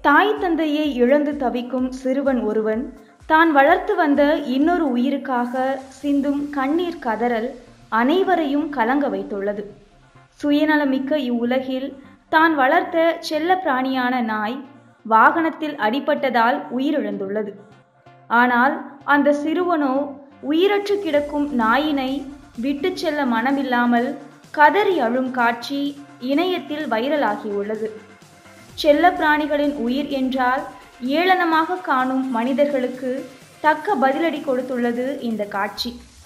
தாய் தந்தையை இழந்து தவிக்கும் சிறுவன் ஒருவன் தான் வளர்த்து வந்த இன்னொரு உயிருக்காக சிந்தும் கண்ணீர் கதறல் அனைவரையும் கலங்க வைத்துள்ளது சுயநலமிக்க இவ்வுலகில் தான் வளர்த்த செல்ல பிராணியான நாய் வாகனத்தில் அடிபட்டதால் உயிரிழந்துள்ளது ஆனால் அந்த சிறுவனோ உயிரற்று கிடக்கும் நாயினை விட்டு செல்ல மனமில்லாமல் கதறி அழும் காட்சி இணையத்தில் வைரலாகியுள்ளது செல்ல பிராணிகளின் உயிர் என்றால் ஏளனமாக காணும் மனிதர்களுக்கு தக்க பதிலடி கொடுத்துள்ளது இந்த காட்சி